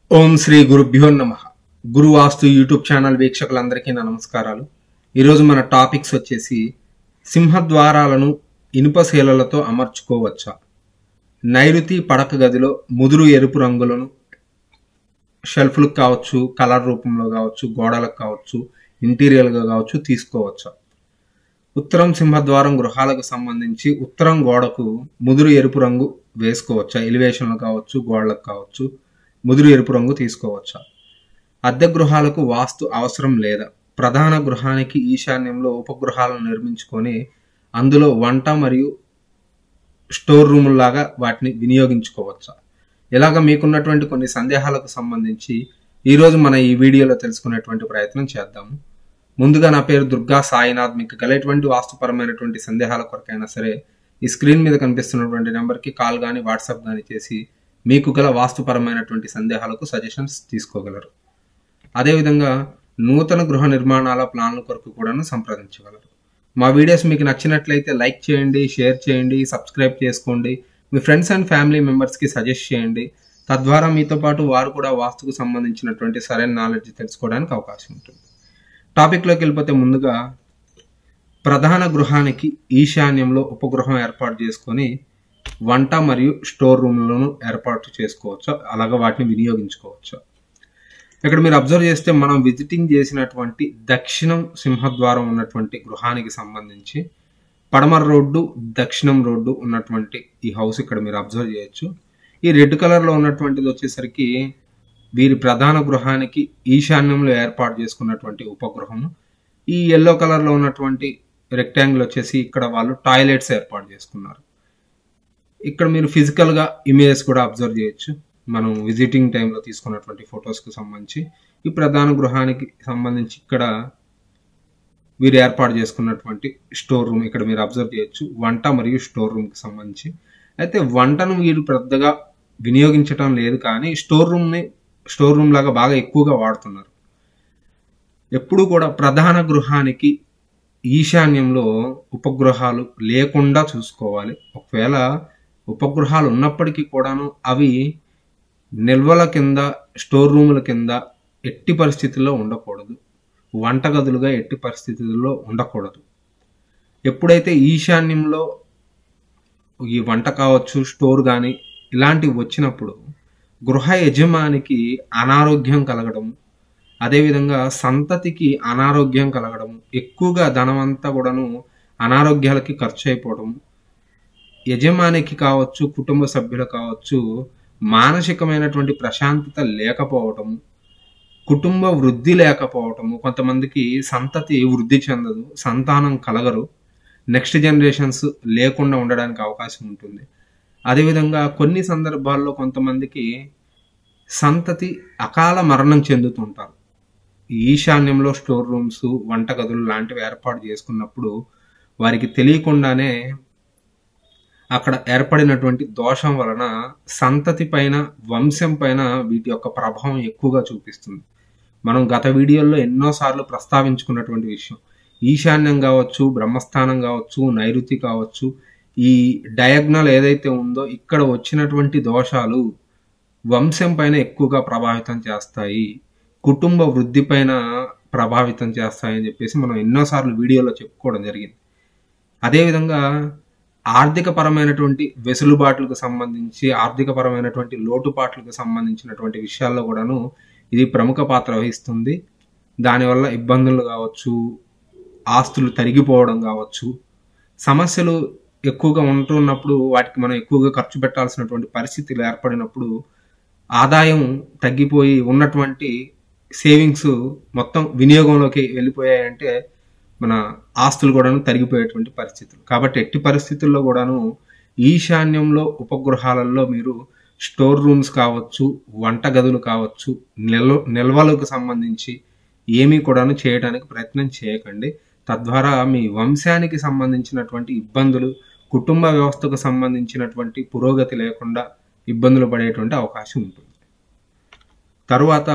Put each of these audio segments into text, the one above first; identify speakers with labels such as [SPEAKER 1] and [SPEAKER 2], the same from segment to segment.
[SPEAKER 1] ఓం శ్రీ గురుభ్యో నమ గురు వాస్తు YouTube channel వీక్షకులందరికీ నా నమస్కారాలు ఈరోజు మన టాపిక్స్ వచ్చేసి సింహద్వారాలను ఇనుప శీలలతో అమర్చుకోవచ్చా నైరుతి పడక గదిలో ముదురు ఎరుపు రంగులను షెల్ఫ్లకు కావచ్చు కలర్ రూపంలో కావచ్చు గోడలకు కావచ్చు ఇంటీరియర్గా కావచ్చు తీసుకోవచ్చా ఉత్తరం సింహద్వారం గృహాలకు సంబంధించి ఉత్తరం గోడకు ముదురు ఎరుపు రంగు వేసుకోవచ్చా ఎలివేషన్లు కావచ్చు గోడలకు కావచ్చు ముదురు ఎరుపు రంగు తీసుకోవచ్చా అద్దె గృహాలకు వాస్తు అవసరం లేదా ప్రధాన గృహానికి ఈశాన్యంలో ఉపగృహాలను నిర్మించుకొని అందులో వంట మరియు స్టోర్ రూముల్లాగా వాటిని వినియోగించుకోవచ్చా ఇలాగ మీకున్నటువంటి కొన్ని సందేహాలకు సంబంధించి ఈరోజు మన ఈ వీడియోలో తెలుసుకునేటువంటి ప్రయత్నం చేద్దాము ముందుగా నా పేరు దుర్గా సాయినాథ్ మీకు గల వాస్తుపరమైనటువంటి సందేహాల కొరకైనా సరే ఈ స్క్రీన్ మీద కనిపిస్తున్నటువంటి నెంబర్కి కాల్ కానీ వాట్సాప్ కానీ చేసి మీకు గల వాస్తుపరమైనటువంటి సందేహాలకు సజెషన్స్ తీసుకోగలరు అదేవిధంగా నూతన గృహ నిర్మాణాల ప్లాన్ల కొరకు కూడాను సంప్రదించగలరు మా వీడియోస్ మీకు నచ్చినట్లయితే లైక్ చేయండి షేర్ చేయండి సబ్స్క్రైబ్ చేసుకోండి మీ ఫ్రెండ్స్ అండ్ ఫ్యామిలీ మెంబర్స్కి సజెస్ట్ చేయండి తద్వారా మీతో పాటు వారు కూడా వాస్తుకు సంబంధించినటువంటి సరైన నాలెడ్జ్ తెలుసుకోవడానికి అవకాశం ఉంటుంది టాపిక్లోకి వెళ్ళిపోతే ముందుగా ప్రధాన గృహానికి ఈశాన్యంలో ఉపగృహం ఏర్పాటు చేసుకొని వంట మరియు స్టోర్ రూమ్లను ఏర్పాటు చేసుకోవచ్చు అలాగే వాటిని వినియోగించుకోవచ్చు ఇక్కడ మీరు అబ్జర్వ్ చేస్తే మనం విజిటింగ్ చేసినటువంటి దక్షిణం సింహద్వారం ఉన్నటువంటి గృహానికి సంబంధించి పడమర రోడ్డు దక్షిణం రోడ్డు ఉన్నటువంటి ఈ హౌస్ ఇక్కడ మీరు అబ్జర్వ్ చేయొచ్చు ఈ రెడ్ కలర్లో ఉన్నటువంటిది వచ్చేసరికి వీరి ప్రధాన గృహానికి ఈశాన్యంలో ఏర్పాటు చేసుకున్నటువంటి ఉపగృహము ఈ ఎల్లో కలర్లో ఉన్నటువంటి రెక్టాంగిల్ వచ్చేసి ఇక్కడ వాళ్ళు టాయిలెట్స్ ఏర్పాటు చేసుకున్నారు ఇక్కడ మీరు ఫిజికల్గా ఇమేజెస్ కూడా అబ్జర్వ్ చేయొచ్చు మనం విజిటింగ్ టైంలో తీసుకున్నటువంటి ఫొటోస్కి సంబంధించి ఈ ప్రధాన గృహానికి సంబంధించి ఇక్కడ వీరు ఏర్పాటు చేసుకున్నటువంటి స్టోర్ రూమ్ ఇక్కడ మీరు అబ్జర్వ్ చేయొచ్చు వంట మరియు స్టోర్ రూమ్కి సంబంధించి అయితే వంటను వీరు పెద్దగా వినియోగించడం లేదు కానీ స్టోర్ రూమ్ని స్టోర్ రూమ్ లాగా బాగా ఎక్కువగా వాడుతున్నారు ఎప్పుడు కూడా ప్రధాన గృహానికి ఈశాన్యంలో ఉపగృహాలు లేకుండా చూసుకోవాలి ఒకవేళ ఉపగృహాలు ఉన్నప్పటికీ కూడాను అవి నిల్వల కింద స్టోర్ రూముల కింద ఎట్టి పరిస్థితుల్లో ఉండకూడదు వంటగదులుగా ఎట్టి పరిస్థితుల్లో ఉండకూడదు ఎప్పుడైతే ఈశాన్యంలో ఈ వంట కావచ్చు స్టోర్ కానీ ఇలాంటివి వచ్చినప్పుడు గృహ యజమానికి అనారోగ్యం కలగడం అదేవిధంగా సంతతికి అనారోగ్యం కలగడం ఎక్కువగా ధనమంతా కూడాను అనారోగ్యాలకి ఖర్చు అయిపోవడం యజమానికి కావచ్చు కుటుంబ సభ్యులు కావచ్చు మానసికమైనటువంటి ప్రశాంతత లేకపోవటం కుటుంబ వృద్ధి లేకపోవటము కొంతమందికి సంతతి వృద్ధి చెందదు సంతానం కలగరు నెక్స్ట్ జనరేషన్స్ లేకుండా ఉండడానికి అవకాశం ఉంటుంది అదేవిధంగా కొన్ని సందర్భాల్లో కొంతమందికి సంతతి అకాల మరణం చెందుతుంటారు ఈశాన్యంలో స్టోర్ రూమ్స్ వంటగదులు లాంటివి ఏర్పాటు చేసుకున్నప్పుడు వారికి తెలియకుండానే అక్కడ ఏర్పడినటువంటి దోషం వలన సంతతి పైన వంశం పైన వీటి యొక్క ప్రభావం ఎక్కువగా చూపిస్తుంది మనం గత వీడియోల్లో ఎన్నోసార్లు ప్రస్తావించుకున్నటువంటి విషయం ఈశాన్యం కావచ్చు బ్రహ్మస్థానం కావచ్చు నైరుతి కావచ్చు ఈ డయాగ్నల్ ఏదైతే ఉందో ఇక్కడ వచ్చినటువంటి దోషాలు వంశం పైన ఎక్కువగా ప్రభావితం చేస్తాయి కుటుంబ వృద్ధి పైన ప్రభావితం చేస్తాయని చెప్పేసి మనం ఎన్నోసార్లు వీడియోలో చెప్పుకోవడం జరిగింది అదేవిధంగా ఆర్థిక పరమైనటువంటి వెసులుబాట్లకు సంబంధించి ఆర్థిక పరమైనటువంటి లోటుపాట్లకు సంబంధించినటువంటి విషయాల్లో కూడాను ఇది ప్రముఖ పాత్ర వహిస్తుంది దానివల్ల ఇబ్బందులు కావచ్చు ఆస్తులు తరిగిపోవడం కావచ్చు సమస్యలు ఎక్కువగా ఉంటున్నప్పుడు వాటికి మనం ఎక్కువగా ఖర్చు పెట్టాల్సినటువంటి పరిస్థితులు ఏర్పడినప్పుడు ఆదాయం తగ్గిపోయి ఉన్నటువంటి సేవింగ్స్ మొత్తం వినియోగంలోకి వెళ్ళిపోయాయంటే మన ఆస్తులు కూడాను తరిగిపోయేటువంటి పరిస్థితులు కాబట్టి ఎట్టి పరిస్థితుల్లో కూడాను ఈశాన్యంలో ఉపగృహాలలో మీరు స్టోర్ రూమ్స్ కావచ్చు వంటగదులు కావచ్చు నిల్వ నిల్వలకు సంబంధించి ఏమీ కూడాను చేయడానికి ప్రయత్నం చేయకండి తద్వారా మీ వంశానికి సంబంధించినటువంటి ఇబ్బందులు కుటుంబ వ్యవస్థకు సంబంధించినటువంటి పురోగతి లేకుండా ఇబ్బందులు పడేటువంటి అవకాశం ఉంటుంది తరువాత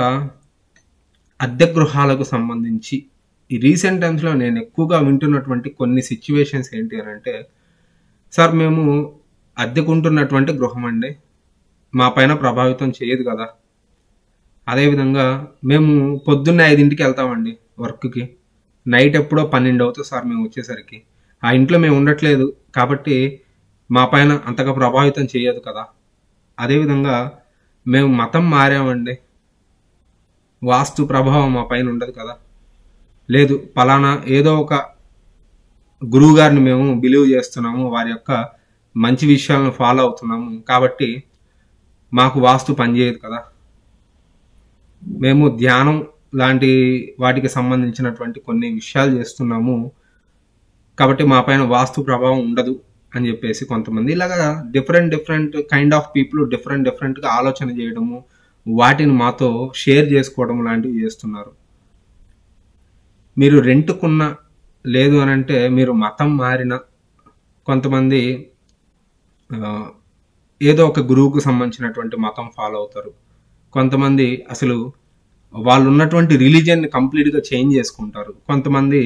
[SPEAKER 1] అద్దె గృహాలకు సంబంధించి ఈ రీసెంట్ టైమ్స్లో నేను ఎక్కువగా వింటున్నటువంటి కొన్ని సిచ్యువేషన్స్ ఏంటి అని అంటే సార్ మేము అద్దెకుంటున్నటువంటి గృహం అండి మా పైన ప్రభావితం చేయదు కదా అదేవిధంగా మేము పొద్దున్నే ఐదింటికి వెళ్తామండి వర్క్కి నైట్ ఎప్పుడో పన్నెండు అవుతుంది సార్ మేము వచ్చేసరికి ఆ ఇంట్లో మేము ఉండట్లేదు కాబట్టి మా పైన అంతగా ప్రభావితం చేయదు కదా అదేవిధంగా మేము మతం మారామండి వాస్తు ప్రభావం మా పైన ఉండదు కదా లేదు పలానా ఏదో ఒక గురువు గారిని మేము బిలీవ్ చేస్తున్నాము వారి యొక్క మంచి విషయాలను ఫాలో అవుతున్నాము కాబట్టి మాకు వాస్తు పనిచేయదు కదా మేము ధ్యానం లాంటి వాటికి సంబంధించినటువంటి కొన్ని విషయాలు చేస్తున్నాము కాబట్టి మా పైన వాస్తు ప్రభావం ఉండదు అని చెప్పేసి కొంతమంది ఇలాగా different different kind of people different డిఫరెంట్గా ఆలోచన చేయడము వాటిని మాతో షేర్ చేసుకోవడం లాంటివి చేస్తున్నారు మీరు రెంట్కున్న లేదు అని అంటే మీరు మతం మారిన కొంతమంది ఆ, ఏదో ఒక గురువుకు సంబంధించినటువంటి మతం ఫాలో అవుతారు కొంతమంది అసలు వాళ్ళు ఉన్నటువంటి రిలీజియన్ని కంప్లీట్గా చేంజ్ చేసుకుంటారు కొంతమంది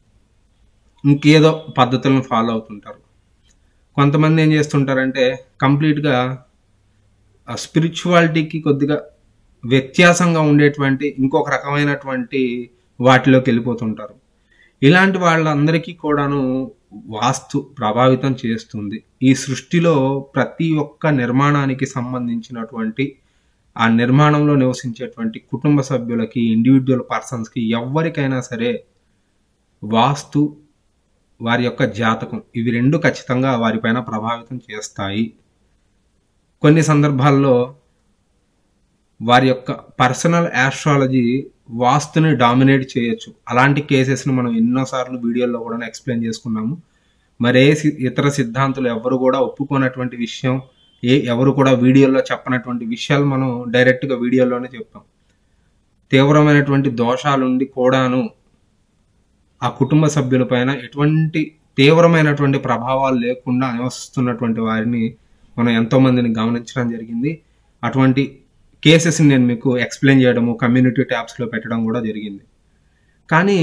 [SPEAKER 1] ఇంకేదో పద్ధతులను ఫాలో అవుతుంటారు కొంతమంది ఏం చేస్తుంటారంటే కంప్లీట్గా స్పిరిచువాలిటీకి కొద్దిగా వ్యత్యాసంగా ఉండేటువంటి ఇంకొక రకమైనటువంటి వాటిలోకి వెళ్ళిపోతుంటారు ఇలాంటి వాళ్ళందరికీ కూడాను వాస్తు ప్రభావితం చేస్తుంది ఈ సృష్టిలో ప్రతి ఒక్క నిర్మాణానికి సంబంధించినటువంటి ఆ నిర్మాణంలో నివసించేటువంటి కుటుంబ సభ్యులకి ఇండివిజువల్ పర్సన్స్కి ఎవరికైనా సరే వాస్తు వారి యొక్క జాతకం ఇవి రెండు ఖచ్చితంగా వారిపైన ప్రభావితం చేస్తాయి కొన్ని సందర్భాల్లో వారి యొక్క పర్సనల్ ఆస్ట్రాలజీ వాస్తుని డామినేట్ చేయొచ్చు అలాంటి కేసెస్ని మనం ఎన్నోసార్లు వీడియోల్లో కూడా ఎక్స్ప్లెయిన్ చేసుకున్నాము మరే సి- ఇతర సిద్ధాంతులు ఎవరు కూడా ఒప్పుకోనటువంటి విషయం ఏ ఎవరు కూడా వీడియోలో చెప్పనటువంటి విషయాలు మనం డైరెక్ట్గా వీడియోలోనే చెప్తాం తీవ్రమైనటువంటి దోషాలుండి కూడాను ఆ కుటుంబ సభ్యులపైన ఎటువంటి తీవ్రమైనటువంటి ప్రభావాలు లేకుండా నివసిస్తున్నటువంటి వారిని మనం ఎంతో మందిని గమనించడం జరిగింది అటువంటి కేసెస్ని నేను మీకు ఎక్స్ప్లెయిన్ చేయడము కమ్యూనిటీ ట్యాబ్స్లో పెట్టడం కూడా జరిగింది కానీ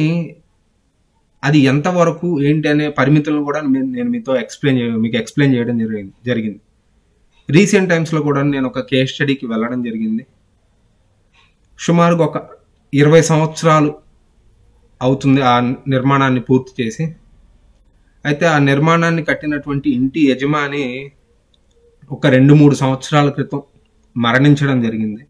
[SPEAKER 1] అది ఎంతవరకు ఏంటి అనే పరిమితులను కూడా మీ- నేను మీతో ఎక్స్ప్లెయిన్ చేయ మీకు ఎక్స్ప్లెయిన్ చేయడం జరిగింది జరిగింది రీసెంట్ టైమ్స్లో కూడా నేను ఒక కేస్ స్టడీకి వెళ్ళడం జరిగింది సుమారుగా ఒక ఇరవై సంవత్సరాలు అవుతుంది ఆ నిర్మాణాన్ని పూర్తి చేసి అయితే ఆ నిర్మాణాన్ని కట్టినటువంటి ఇంటి యజమాని ఒక రెండు మూడు సంవత్సరాల క్రితం మరణించడం జరిగింది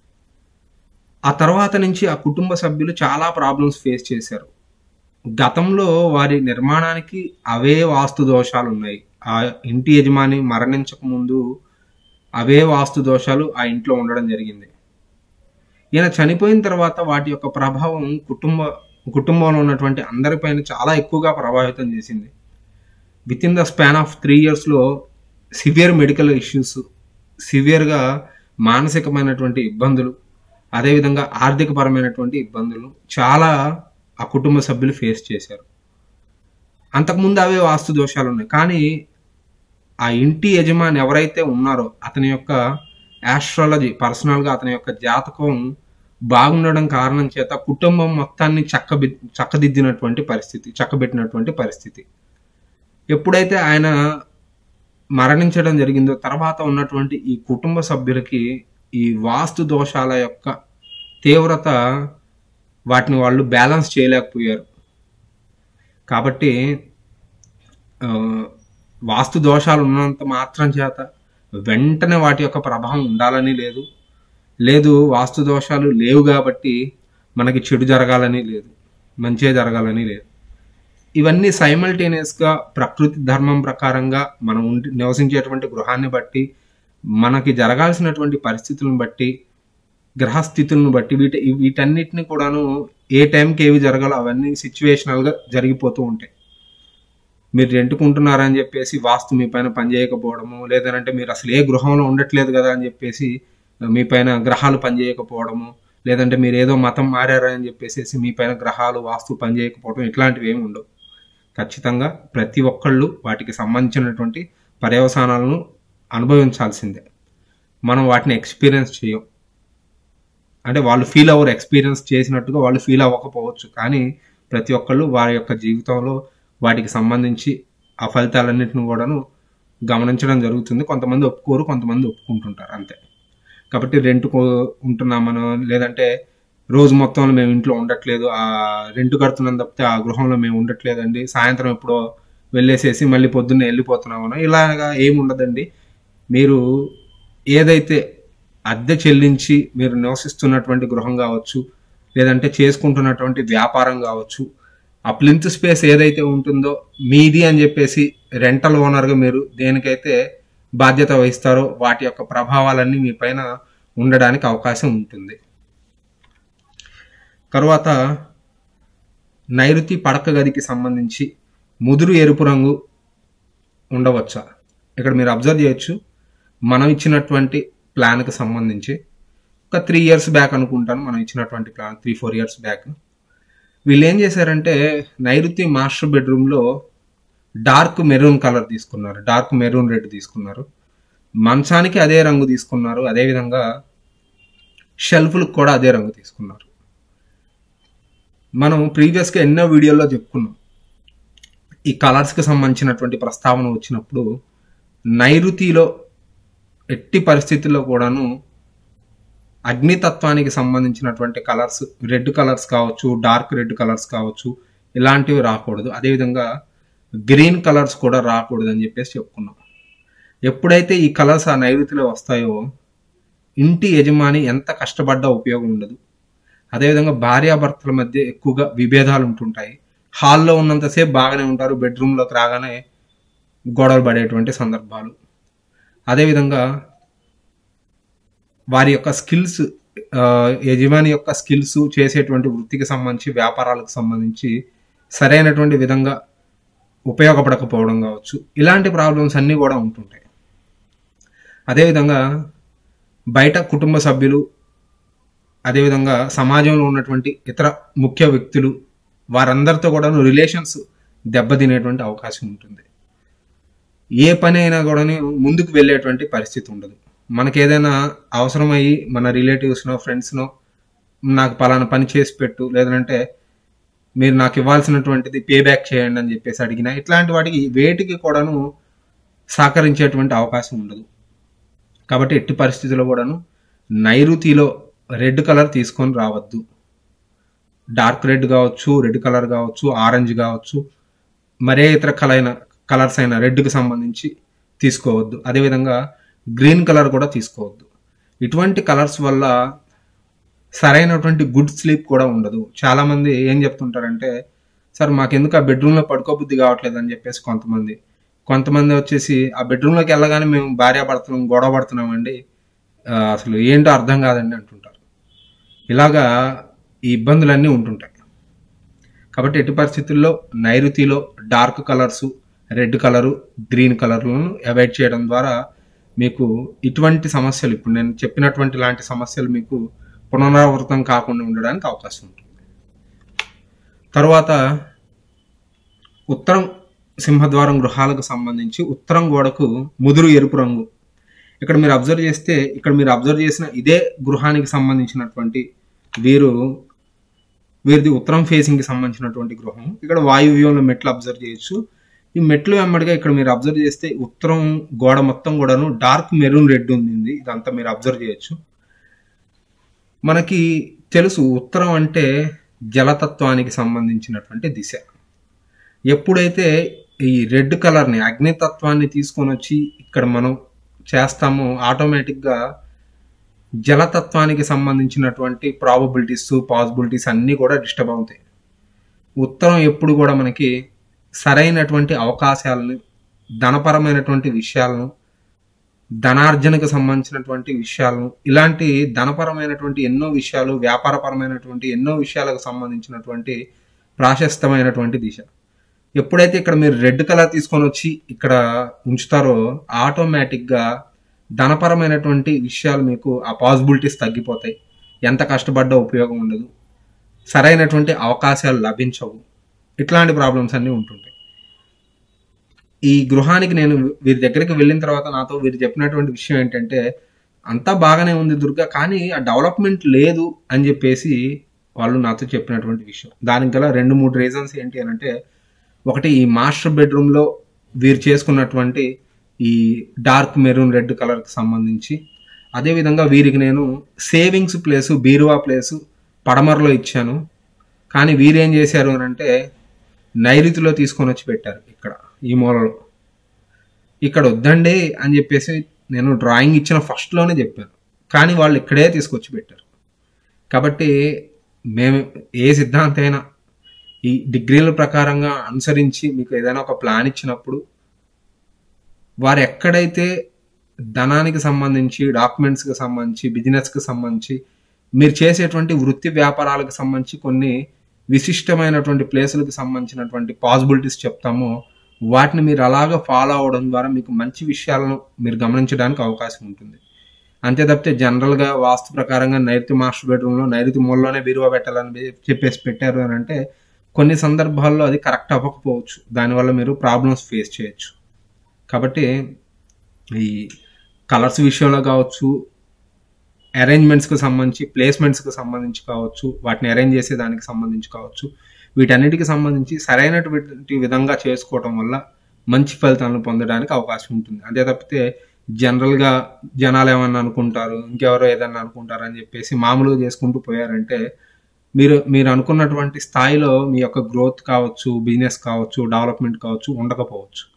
[SPEAKER 1] ఆ తర్వాత నుంచి ఆ కుటుంబ సభ్యులు చాలా ప్రాబ్లమ్స్ ఫేస్ చేశారు గతంలో వారి నిర్మాణానికి అవే వాస్తు దోషాలు ఉన్నాయి ఆ ఇంటి యజమాని మరణించక ముందు అవే వాస్తు దోషాలు ఆ ఇంట్లో ఉండడం జరిగింది ఈయన చనిపోయిన తర్వాత వాటి యొక్క ప్రభావం కుటుంబ కుటుంబంలో ఉన్నటువంటి అందరిపైన చాలా ఎక్కువగా ప్రభావితం చేసింది with in the span of three ఇయర్స్లో సివియర్ మెడికల్ ఇష్యూస్ సివియర్గా మానసికమైనటువంటి ఇబ్బందులు అదేవిధంగా ఆర్థికపరమైనటువంటి ఇబ్బందులు చాలా ఆ కుటుంబ సభ్యులు ఫేస్ చేశారు అంతకుముందు అవే వాస్తు దోషాలు ఉన్నాయి కానీ ఆ ఇంటి యజమాని ఎవరైతే ఉన్నారో అతని యొక్క ఆస్ట్రాలజీ పర్సనల్గా అతని యొక్క జాతకం బాగుండడం కారణం చేత కుటుంబం మొత్తాన్ని చక్కబి చక్కదిద్దినటువంటి పరిస్థితి చక్కబెట్టినటువంటి పరిస్థితి ఎప్పుడైతే ఆయన మరణించడం జరిగిందో తర్వాత ఉన్నటువంటి ఈ కుటుంబ సభ్యులకి ఈ వాస్తు దోషాల యొక్క తీవ్రత వాటిని వాళ్ళు బ్యాలెన్స్ చేయలేకపోయారు కాబట్టి ఆ, వాస్తు దోషాలు ఉన్నంత మాత్రం చేత వెంటనే వాటి యొక్క ప్రభావం ఉండాలని లేదు లేదు వాస్తు దోషాలు లేవు కాబట్టి మనకి చెడు జరగాలని లేదు మంచే జరగాలని లేదు ఇవన్నీ సైమల్టేనియస్గా ప్రకృతి ధర్మం ప్రకారంగా మనం ఉండి నివసించేటువంటి గృహాన్ని బట్టి మనకి జరగాల్సినటువంటి పరిస్థితులను బట్టి గ్రహస్థితులను బట్టి వీటి వీటన్నిటిని కూడాను ఏ టైంకి ఏవి జరగాలో అవన్నీ సిచ్యువేషనల్గా జరిగిపోతూ ఉంటాయి మీరు రెంట్కుంటున్నారని చెప్పేసి వాస్తు మీ పైన పనిచేయకపోవడము లేదంటే మీరు అసలు ఏ గృహంలో ఉండట్లేదు కదా అని చెప్పేసి మీ పైన గ్రహాలు పనిచేయకపోవడము లేదంటే మీరు ఏదో మతం మారారని చెప్పేసి మీ పైన గ్రహాలు వాస్తు పనిచేయకపోవడం ఇట్లాంటివి ఏమి ఉండవు ఖచ్చితంగా ప్రతి ఒక్కళ్ళు వాటికి సంబంధించినటువంటి పర్యవసానాలను అనుభవించాల్సిందే మనం వాటిని ఎక్స్పీరియన్స్ చేయం అంటే వాళ్ళు ఫీల్ అవ్వరు ఎక్స్పీరియన్స్ చేసినట్టుగా వాళ్ళు ఫీల్ అవ్వకపోవచ్చు కానీ ప్రతి ఒక్కళ్ళు వారి యొక్క జీవితంలో వాటికి సంబంధించి ఆ ఫలితాలన్నింటిని కూడాను గమనించడం జరుగుతుంది కొంతమంది ఒప్పుకోరు కొంతమంది ఒప్పుకుంటుంటారు అంతే కాబట్టి రెంట్ ఉంటున్నామనో లేదంటే రోజు మొత్తంలో మేము ఇంట్లో ఉండట్లేదు ఆ రెంట్ కడుతున్నాం తప్పితే ఆ గృహంలో మేము ఉండట్లేదండి సాయంత్రం ఎప్పుడో వెళ్ళేసేసి మళ్ళీ పొద్దున్నే వెళ్ళిపోతున్నామనో ఇలాగా ఏమి ఉండదండి మీరు ఏదైతే అద్దె చెల్లించి మీరు నివసిస్తున్నటువంటి గృహం కావచ్చు లేదంటే చేసుకుంటున్నటువంటి వ్యాపారం కావచ్చు ఆ ప్లింత్ స్పేస్ ఏదైతే ఉంటుందో మీది అని చెప్పేసి రెంటల్ ఓనర్గా మీరు దేనికైతే బాధ్యత వహిస్తారో వాటి యొక్క ప్రభావాలన్నీ మీ పైన ఉండడానికి అవకాశం ఉంటుంది తర్వాత నైరుతి పడక గదికి సంబంధించి ముదురు ఎరుపు రంగు ఉండవచ్చా ఇక్కడ మీరు అబ్జర్వ్ చేయొచ్చు మనం ఇచ్చినటువంటి ప్లాన్కి సంబంధించి ఒక త్రీ ఇయర్స్ బ్యాక్ అనుకుంటాను మనం ఇచ్చినటువంటి plan three four years back వీళ్ళు ఏం చేశారంటే నైరుతి మాస్టర్ బెడ్రూమ్లో డార్క్ మెరూన్ కలర్ తీసుకున్నారు డార్క్ మెరూన్ రెడ్ తీసుకున్నారు మంచానికి అదే రంగు తీసుకున్నారు అదేవిధంగా షెల్ఫ్లకు కూడా అదే రంగు తీసుకున్నారు మనం ప్రీవియస్గా ఎన్నో వీడియోల్లో చెప్పుకున్నాం ఈ కలర్స్కి సంబంధించినటువంటి ప్రస్తావన వచ్చినప్పుడు నైరుతిలో ఎట్టి పరిస్థితుల్లో కూడాను అగ్నితత్వానికి సంబంధించినటువంటి కలర్స్ రెడ్ కలర్స్ కావచ్చు డార్క్ రెడ్ కలర్స్ కావచ్చు ఇలాంటివి రాకూడదు అదేవిధంగా గ్రీన్ కలర్స్ కూడా రాకూడదు అని చెప్పేసి చెప్పుకున్నాం ఎప్పుడైతే ఈ కలర్స్ ఆ నైరుతిలో వస్తాయో ఇంటి యజమాని ఎంత కష్టపడ్డా ఉపయోగం ఉండదు అదేవిధంగా భార్యాభర్తల మధ్య ఎక్కువగా విభేదాలు ఉంటుంటాయి హాల్లో ఉన్నంతసేపు బాగానే ఉంటారు బెడ్రూమ్లోకి రాగానే గొడవలు పడేటువంటి సందర్భాలు అదేవిధంగా వారి యొక్క స్కిల్స్ యజమాని యొక్క స్కిల్స్ చేసేటువంటి వృత్తికి సంబంధించి వ్యాపారాలకు సంబంధించి సరైనటువంటి విధంగా ఉపయోగపడకపోవడం కావచ్చు ఇలాంటి ప్రాబ్లమ్స్ అన్నీ కూడా ఉంటుంటాయి అదేవిధంగా బయట కుటుంబ సభ్యులు అదేవిధంగా సమాజంలో ఉన్నటువంటి ఇతర ముఖ్య వ్యక్తులు వారందరితో కూడా రిలేషన్స్ దెబ్బతినేటువంటి అవకాశం ఉంటుంది ఏ పని అయినా కూడా ముందుకు వెళ్ళేటువంటి పరిస్థితి ఉండదు మనకి ఏదైనా అవసరమయ్యి మన రిలేటివ్స్నో ఫ్రెండ్స్నో నాకు పలానా పని చేసి పెట్టు లేదంటే మీరు నాకు ఇవ్వాల్సినటువంటిది పే బ్యాక్ చేయండి అని చెప్పేసి అడిగిన ఇట్లాంటి వాటికి వేటికి కూడాను సహకరించేటువంటి అవకాశం ఉండదు కాబట్టి ఎట్టి పరిస్థితుల్లో కూడాను నైరుతిలో రెడ్ కలర్ తీసుకొని రావద్దు డార్క్ రెడ్ కావచ్చు రెడ్ కలర్ కావచ్చు ఆరెంజ్ కావచ్చు మరే ఇతర కలైన కలర్స్ అయిన రెడ్కి సంబంధించి తీసుకోవద్దు అదేవిధంగా గ్రీన్ కలర్ కూడా తీసుకోవద్దు ఇటువంటి కలర్స్ వల్ల సరైనటువంటి గుడ్ స్లీప్ కూడా ఉండదు చాలామంది ఏం చెప్తుంటారంటే సార్ మాకెందుకు ఆ బెడ్రూమ్లో పడుకోబుద్ధి కావట్లేదు అని చెప్పేసి కొంతమంది కొంతమంది వచ్చేసి ఆ బెడ్రూమ్లోకి వెళ్ళగానే మేము భార్యాభర్తలం గొడవ పడుతున్నామండి ఆ, అసలు ఏంటో అర్థం కాదండి అంటుంటారు ఇలాగా ఈ ఇబ్బందులన్నీ ఉంటుంటాయి కాబట్టి ఎట్టి పరిస్థితుల్లో నైరుతిలో dark colours red colour green కలర్లను అవాయిడ్ చేయడం ద్వారా మీకు ఇటువంటి సమస్యలు ఇప్పుడు నేను చెప్పినటువంటి లాంటి సమస్యలు మీకు పునరావృతం కాకుండా ఉండడానికి అవకాశం ఉంటుంది తర్వాత ఉత్తరం సింహద్వారం గృహాలకు సంబంధించి ఉత్తరం గోడకు ముదురు ఎరుపు రంగు ఇక్కడ మీరు అబ్జర్వ్ చేస్తే ఇక్కడ మీరు అబ్జర్వ్ చేసిన ఇదే గృహానికి సంబంధించినటువంటి వీరు వీరిది ఉత్తరం ఫేసింగ్ కి సంబంధించినటువంటి గృహం ఇక్కడ వాయువ్యంలో మెట్లు అబ్జర్వ్ చేయొచ్చు ఈ మెట్లు వెంబడిగా ఇక్కడ మీరు అబ్జర్వ్ చేస్తే ఉత్తరం గోడ మొత్తం కూడాను డార్క్ మెరూన్ రెడ్ ఉంది ఇదంతా మీరు అబ్జర్వ్ చేయొచ్చు మనకి తెలుసు ఉత్తరం అంటే జలతత్వానికి సంబంధించినటువంటి దిశ ఎప్పుడైతే ఈ రెడ్ కలర్ని అగ్నితత్వాన్ని తీసుకొని వచ్చి ఇక్కడ మనం చేస్తామో ఆటోమేటిక్గా జలతత్వానికి సంబంధించినటువంటి ప్రాబబిలిటీస్ పాసిబిలిటీస్ అన్నీ కూడా డిస్టర్బ్ అవుతాయి ఉత్తరం ఎప్పుడు కూడా మనకి సరైనటువంటి అవకాశాలను ధనపరమైనటువంటి విషయాలను ధనార్జనకు సంబంధించినటువంటి విషయాలను ఇలాంటి ధనపరమైనటువంటి ఎన్నో విషయాలు వ్యాపారపరమైనటువంటి ఎన్నో విషయాలకు సంబంధించినటువంటి ప్రాశస్తమైనటువంటి దిశ ఎప్పుడైతే ఇక్కడ మీరు రెడ్ కలర్ తీసుకొని వచ్చి ఇక్కడ ఉంచుతారో ఆటోమేటిక్గా ధనపరమైనటువంటి విషయాలు మీకు ఆ పాసిబిలిటీస్ తగ్గిపోతాయి ఎంత కష్టపడ్డా ఉపయోగం ఉండదు సరైనటువంటి అవకాశాలు లభించవు ఇట్లాంటి ప్రాబ్లమ్స్ అన్నీ ఉంటుంటాయి ఈ గృహానికి నేను వీరి దగ్గరికి వెళ్ళిన తర్వాత నాతో వీరు చెప్పినటువంటి విషయం ఏంటంటే అంతా బాగానే ఉంది దుర్గా కానీ ఆ డెవలప్మెంట్ లేదు అని చెప్పేసి వాళ్ళు నాతో చెప్పినటువంటి విషయం దానికి గల రెండు మూడు రీజన్స్ ఏంటి అని అంటే ఒకటి ఈ మాస్టర్ బెడ్రూమ్లో వీరు చేసుకున్నటువంటి ఈ డార్క్ మెరూన్ రెడ్ కలర్కి సంబంధించి అదేవిధంగా వీరికి నేను సేవింగ్స్ ప్లేసు బీరువా ప్లేసు పడమరలో ఇచ్చాను కానీ వీరేం చేశారు అని అంటే నైరుతిలో తీసుకొని వచ్చి పెట్టారు ఇక్కడ ఈ మూలలో ఇక్కడ వద్దండి అని చెప్పేసి నేను డ్రాయింగ్ ఇచ్చిన ఫస్ట్లోనే చెప్పాను కానీ వాళ్ళు ఇక్కడే తీసుకొచ్చి పెట్టారు కాబట్టి మేము ఏ సిద్ధాంతైనా ఈ డిగ్రీల ప్రకారంగా అనుసరించి మీకు ఏదైనా ఒక ప్లాన్ ఇచ్చినప్పుడు వారు ఎక్కడైతే ధనానికి సంబంధించి డాక్యుమెంట్స్కి సంబంధించి బిజినెస్కి సంబంధించి మీరు చేసేటువంటి వృత్తి వ్యాపారాలకు సంబంధించి కొన్ని విశిష్టమైనటువంటి ప్లేసులకు సంబంధించినటువంటి పాసిబిలిటీస్ చెప్తామో వాటిని మీరు అలాగా ఫాలో అవడం ద్వారా మీకు మంచి విషయాలను మీరు గమనించడానికి అవకాశం ఉంటుంది అంతే తప్పితే జనరల్గా వాస్తు ప్రకారంగా నైరుతి మాస్టర్ బెడ్రూమ్లో నైరుతి మూలలోనే బీరువా పెట్టాలని చెప్పేసి పెట్టారు అని అంటే కొన్ని సందర్భాల్లో అది కరెక్ట్ అవ్వకపోవచ్చు దానివల్ల మీరు ప్రాబ్లమ్స్ ఫేస్ చేయొచ్చు కాబట్టి ఈ కలర్స్ విషయంలో కావచ్చు అరేంజ్మెంట్స్కి సంబంధించి ప్లేస్మెంట్స్కి సంబంధించి కావచ్చు వాటిని అరేంజ్ చేసే దానికి సంబంధించి కావచ్చు వీటన్నిటికి సంబంధించి సరైనటువంటి విధంగా చేసుకోవటం వల్ల మంచి ఫలితాలను పొందడానికి అవకాశం ఉంటుంది అంతే తప్పితే జనరల్గా జనాలు ఏమన్నా అనుకుంటారు ఇంకెవరో ఏదన్నా అనుకుంటారు అని చెప్పేసి మామూలుగా చేసుకుంటూ పోయారంటే మీరు మీరు అనుకున్నటువంటి స్థాయిలో మీ యొక్క గ్రోత్ కావచ్చు బిజినెస్ కావచ్చు డెవలప్మెంట్ కావచ్చు ఉండకపోవచ్చు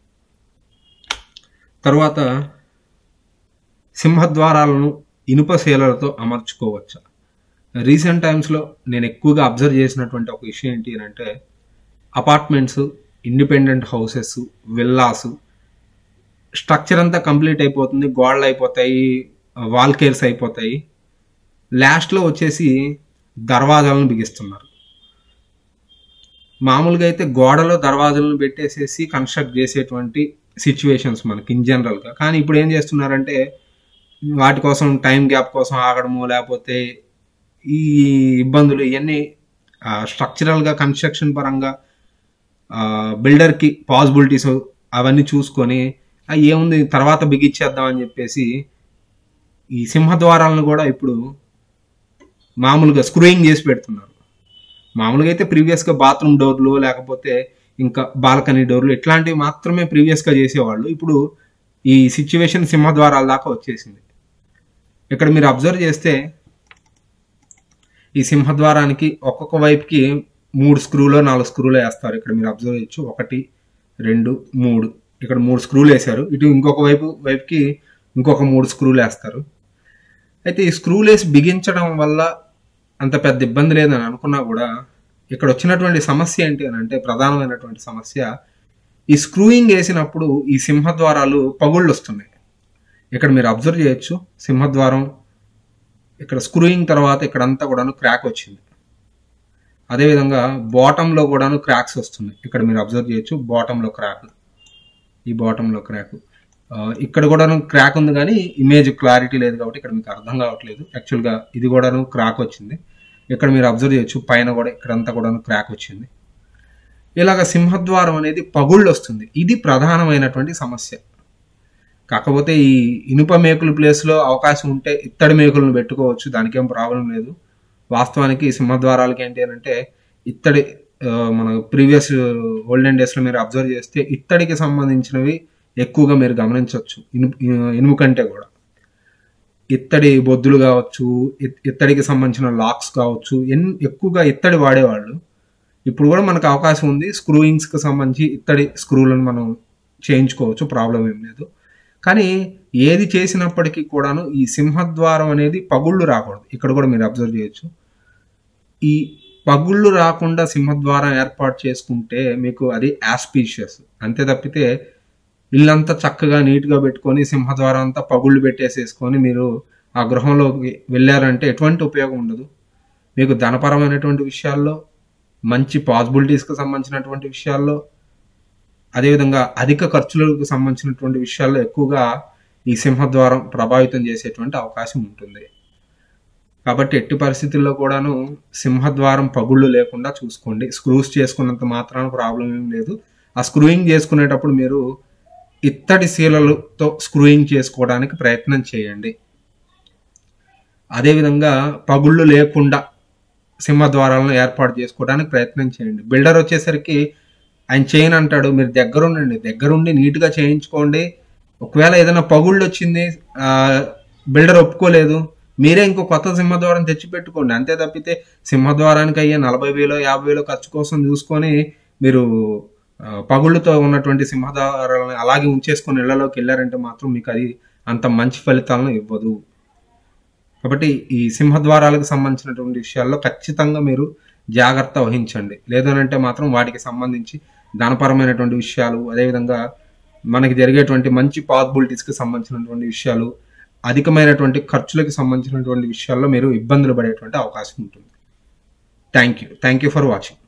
[SPEAKER 1] తర్వాత సింహద్వారాలను ఇనుప శీలలతో అమర్చుకోవచ్చా రీసెంట్ టైమ్స్లో నేను ఎక్కువగా అబ్జర్వ్ చేసినటువంటి ఒక విషయం ఏంటి అని అంటే apartments independent houses villas structure అంతా కంప్లీట్ అయిపోతుంది గోడలు అయిపోతాయి వాల్ కేర్స్ అయిపోతాయి లాస్ట్లో వచ్చేసి దర్వాజాలను బిగిస్తున్నారు మామూలుగా అయితే గోడలో దర్వాజాలను పెట్టేసేసి కన్స్ట్రక్ట్ చేసేటువంటి సిచ్యువేషన్స్ మనకి ఇన్ జనరల్గా కానీ ఇప్పుడు ఏం చేస్తున్నారంటే వాటి కోసం టైం గ్యాప్ కోసం ఆగడము లేకపోతే ఈ ఇబ్బందులు ఇవన్నీ స్ట్రక్చరల్గా కన్స్ట్రక్షన్ పరంగా బిల్డర్కి పాసిబిలిటీస్ అవన్నీ చూసుకొని ఏముంది తర్వాత బిగిచ్చేద్దాం అని చెప్పేసి ఈ సింహద్వారాలను కూడా ఇప్పుడు మామూలుగా స్క్రూయింగ్ చేసి పెడుతున్నారు మామూలుగా అయితే ప్రీవియస్గా బాత్రూమ్ డోర్లు లేకపోతే ఇంకా బాల్కనీ డోర్లు ఇట్లాంటివి మాత్రమే ప్రీవియస్గా చేసేవాళ్ళు ఇప్పుడు ఈ సిచ్యువేషన్ సింహద్వారాల దాకా వచ్చేసింది ఇక్కడ మీరు అబ్జర్వ్ చేస్తే ఈ సింహద్వారానికి ఒక్కొక్క వైపుకి మూడు స్క్రూలో నాలుగు స్క్రూలు వేస్తారు ఇక్కడ మీరు అబ్జర్వ్ చేయొచ్చు ఒకటి రెండు మూడు ఇక్కడ మూడు స్క్రూలు వేశారు ఇటు ఇంకొక వైపు వైపుకి ఇంకొక మూడు స్క్రూలు వేస్తారు అయితే ఈ స్క్రూలు వేసి బిగించడం వల్ల అంత పెద్ద ఇబ్బంది లేదని అనుకున్నా కూడా ఇక్కడ వచ్చినటువంటి సమస్య ఏంటి అని అంటే ప్రధానమైనటువంటి సమస్య ఈ స్క్రూయింగ్ వేసినప్పుడు ఈ సింహద్వారాలు పగుళ్ళు వస్తున్నాయి ఇక్కడ మీరు అబ్జర్వ్ చేయొచ్చు సింహద్వారం ఇక్కడ స్క్రూయింగ్ తర్వాత ఇక్కడంతా కూడాను క్రాక్ వచ్చింది అదేవిధంగా బాటంలో కూడాను క్రాక్స్ వస్తున్నాయి ఇక్కడ మీరు అబ్జర్వ్ చేయొచ్చు బాటంలో క్రాక్ ఈ బాటంలో క్రాక్ ఇక్కడ కూడాను క్రాక్ ఉంది కానీ ఇమేజ్ క్లారిటీ లేదు కాబట్టి ఇక్కడ మీకు అర్థం కావట్లేదు యాక్చువల్గా ఇది కూడాను క్రాక్ వచ్చింది ఇక్కడ మీరు అబ్జర్వ్ చేయొచ్చు పైన కూడా ఇక్కడంతా కూడాను క్రాక్ వచ్చింది ఇలాగ సింహద్వారం అనేది పగుళ్ళు వస్తుంది ఇది ప్రధానమైనటువంటి సమస్య కాకపోతే ఈ ఇనుప మేకుల ప్లేస్లో అవకాశం ఉంటే ఇత్తడి మేకులను పెట్టుకోవచ్చు దానికేం ప్రాబ్లం లేదు వాస్తవానికి సింహద్వారాలకి ఏంటి అని అంటే ఇత్తడి మన ప్రీవియస్ ఓల్డెన్ డేస్లో మీరు అబ్జర్వ్ చేస్తే ఇత్తడికి సంబంధించినవి ఎక్కువగా మీరు గమనించవచ్చు ఇనుము ఇనుము కంటే కూడా ఇత్తడి బొద్దులు కావచ్చు ఇత్తడికి సంబంధించిన లాక్స్ కావచ్చు ఎన్ ఎక్కువగా ఇత్తడి వాడేవాళ్ళు ఇప్పుడు కూడా మనకు అవకాశం ఉంది స్క్రూయింగ్స్కి సంబంధించి ఇత్తడి స్క్రూలను మనం చేయించుకోవచ్చు ప్రాబ్లం ఏం లేదు కానీ ఏది చేసినప్పటికీ కూడాను ఈ సింహద్వారం అనేది పగుళ్ళు రాకూడదు ఇక్కడ కూడా మీరు అబ్జర్వ్ చేయొచ్చు ఈ పగుళ్ళు రాకుండా సింహద్వారం ఏర్పాటు చేసుకుంటే మీకు అది యాస్పీషియస్ అంతే తప్పితే ఇల్లంతా చక్కగా నీట్గా పెట్టుకొని సింహద్వారం అంతా పగుళ్ళు పెట్టేసేసుకొని మీరు ఆ గృహంలోకి వెళ్ళారంటే ఎటువంటి ఉపయోగం ఉండదు మీకు ధనపరమైనటువంటి విషయాల్లో మంచి పాసిబిలిటీస్కి సంబంధించినటువంటి విషయాల్లో అదేవిధంగా అధిక ఖర్చులకు సంబంధించినటువంటి విషయాల్లో ఎక్కువగా ఈ సింహద్వారం ప్రభావితం చేసేటువంటి అవకాశం ఉంటుంది కాబట్టి ఎట్టి పరిస్థితుల్లో కూడాను సింహద్వారం పగుళ్ళు లేకుండా చూసుకోండి స్క్రూస్ చేసుకున్నంత మాత్రాన ప్రాబ్లం ఏం లేదు ఆ స్క్రూయింగ్ చేసుకునేటప్పుడు మీరు ఇత్తడి శీలలతో స్క్రూయింగ్ చేసుకోవడానికి ప్రయత్నం చేయండి అదేవిధంగా పగుళ్ళు లేకుండా సింహద్వారాలను ఏర్పాటు చేసుకోవడానికి ప్రయత్నం చేయండి బిల్డర్ వచ్చేసరికి ఆయన చేయను అంటాడు మీరు దగ్గరుండండి దగ్గరుండి నీట్గా చేయించుకోండి ఒకవేళ ఏదైనా పగుళ్ళు వచ్చింది బిల్డర్ ఒప్పుకోలేదు మీరే ఇంకో కొత్త సింహద్వారం తెచ్చి పెట్టుకోండి అంతే తప్పితే సింహద్వారానికి అయ్యే నలభై వేలు యాభై వేలు ఖర్చు కోసం చూసుకొని మీరు ఆ, పగుళ్ళతో ఉన్నటువంటి సింహద్వారాలను అలాగే ఉంచేసుకొని ఇళ్లలోకి వెళ్ళారంటే మాత్రం మీకు అది అంత మంచి ఫలితాలను ఇవ్వదు కాబట్టి ఈ సింహద్వారాలకు సంబంధించినటువంటి విషయాల్లో ఖచ్చితంగా మీరు జాగ్రత్త వహించండి లేదనంటే మాత్రం వాటికి సంబంధించి ధనపరమైనటువంటి విషయాలు అదేవిధంగా మనకి జరిగేటువంటి మంచి పాసిబిలిటీస్కి సంబంధించినటువంటి విషయాలు అధికమైనటువంటి ఖర్చులకు సంబంధించినటువంటి విషయాల్లో మీరు ఇబ్బందులు పడేటువంటి అవకాశం ఉంటుంది thank you thank you for watching